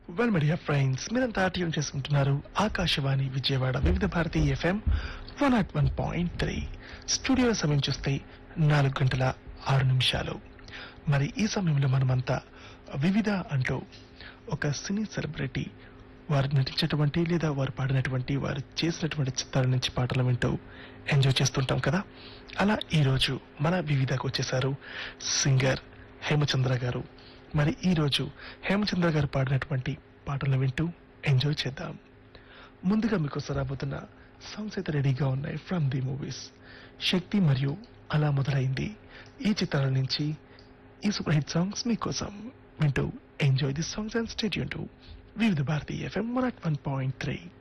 well media friends మీరంతా tune చేసుకుంటున్నారు Akashvani Vijayawada Vividh Bharati FM one naught one point three studio సమయం చూస్తే నాలుగు గంటల ఆరు నిమిషాలు మరి ఈ సమయంలో మనమంతా వివిధ అంటూ ఒక సినీ సెలబ్రిటీ వారు నటించినటువంటి లేదా వారు పాడినటువంటి వారు చేసినటువంటి చిత్రాల నుంచి పాటలు వింటూ ఎంజాయ్ చేస్తుంటాం కదా అలా ఈ రోజు మన వివిధకు వచ్చేసారు సింగర్ హేమచంద్ర గారు మరి ఈ రోజు హేమచంద్ర గారు పాడినటువంటి పాటలను వింటూ ఎంజాయ్ చేద్దాం ముందుగా మీకు రాబోతున్న సాంగ్స్ అయితే రెడీగా ఉన్నాయి ఫ్రమ్ ది మూవీస్ శక్తి మరియు అలా మొదలైంది ఈ చిత్రాల నుంచి ఈ సూపర్ హిట్ సాంగ్స్ మీకోసం వింటూ enjoy the songs and stay tuned to Vividh Bharati FM one point three